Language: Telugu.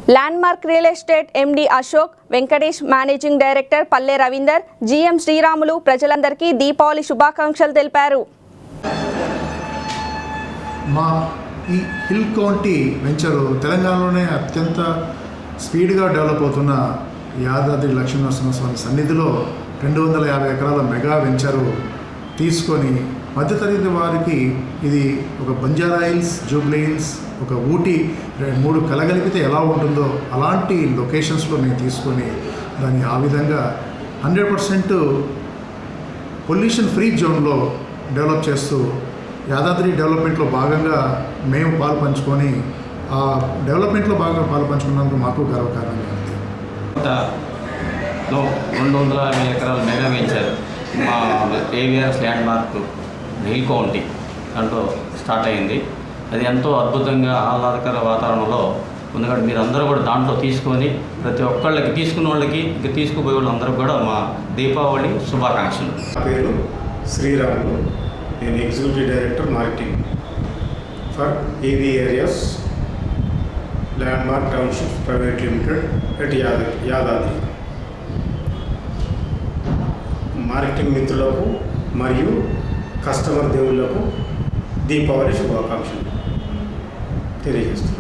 landmark real estate MD Ashok Venkatesh managing director Palle Ravinder GM Sriramulu ప్రజలందరికీ దీపావళి శుభాకాంక్షలు తెలిపారు మా ఈ హిల్ కౌంటీ వెంచరు తెలంగాణలోనే అత్యంత స్పీడ్గా డెవలప్ అవుతున్న యాదాద్రి లక్ష్మీనరసింహస్వామి సన్నిధిలో రెండు వందల యాభై ఎకరాల మెగా వెంచరు తీసుకొని మధ్యతరగతి వారికి ఇది ఒక బంజారా హిల్స్ జూబ్లీ హిల్స్ ఒక ఊటీ రె- మూడు కలగలిపితే ఎలా ఉంటుందో అలాంటి లొకేషన్స్లో మేము తీసుకొని దాన్ని ఆ విధంగా హండ్రెడ్ పర్సెంట్ పొల్యూషన్ ఫ్రీ జోన్లో డెవలప్ చేస్తూ యాదాద్రి డెవలప్మెంట్లో భాగంగా మేము పాలు పంచుకొని ఆ డెవలప్మెంట్లో భాగంగా పాలు పంచుకున్నందుకు మాకు గర్వకారణంగా ఉంది లో రెండు వందల యాభై ఎకరాల మెగా వెంచర్ మా AVRS landmark hill county దాంట్లో స్టార్ట్ అయింది అది ఎంతో అద్భుతంగా ఆహ్లాదకర వాతావరణంలో ఎందుకంటే మీరు అందరూ కూడా దాంట్లో తీసుకొని ప్రతి ఒక్కళ్ళకి తీసుకున్న వాళ్ళకి ఇంకా తీసుకుపోయే వాళ్ళందరూ కూడా మా దీపావళి శుభాకాంక్షలు నా పేరు శ్రీరాములు నేను executive director marketing for AV areas landmark township private limited at యాద యాదాద్రి మార్కెటింగ్ మిత్రులకు మరియు కస్టమర్ దేవుళ్లకు దీపావళి శుభాకాంక్షలు తెలియజేస్తున్నాను